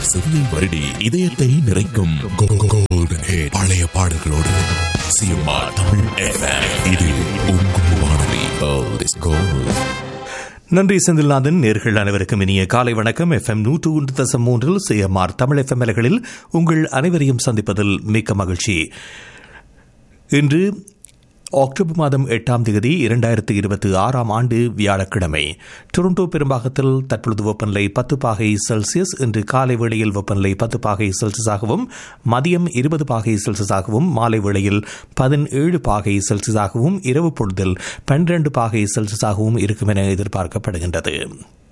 செவியை வருடி இதயத்தை நிறைக்கும் கோல்டன் ஹிட் பழைய பாடல்களோடு சிஎம்ஆர் தமிழ் FM. இது உங்கள் வானொலி Old is gold. நன்றி செந்தில்நாதன் நேர்கள் அனைவருக்கும் இனிய காலை வணக்கம் எஃப்எம் நூற்று ஒன்று தசம் மூன்றில் சிஎம்ஆர் தமிழ் எஃப்எம் அலைகளில் உங்கள் அனைவரையும் சந்திப்பதில் மிக்க மகிழ்ச்சி இன்று அக்டோபர் மாதம் எட்டாம் தேதி இரண்டாயிரத்தி இருபத்தி ஆறாம் ஆண்டு வியாழக்கிழமை டொரண்டோ பெரும்பாகத்தில் தற்பொழுது வெப்பநிலை பத்து பாகை செல்சியஸ் இன்று காலை வேளையில் வெப்பநிலை பத்து பாகை செல்சியஸாகவும் மதியம் இருபது பாகை செல்சியஸாகவும் மாலை வேளையில் பதினேழு பாகை செல்சியஸாகவும் இரவு பொழுதில் பன்னிரண்டு பாகை செல்சியஸாகவும் இருக்கும் என எதிர்பார்க்கப்படுகின்றது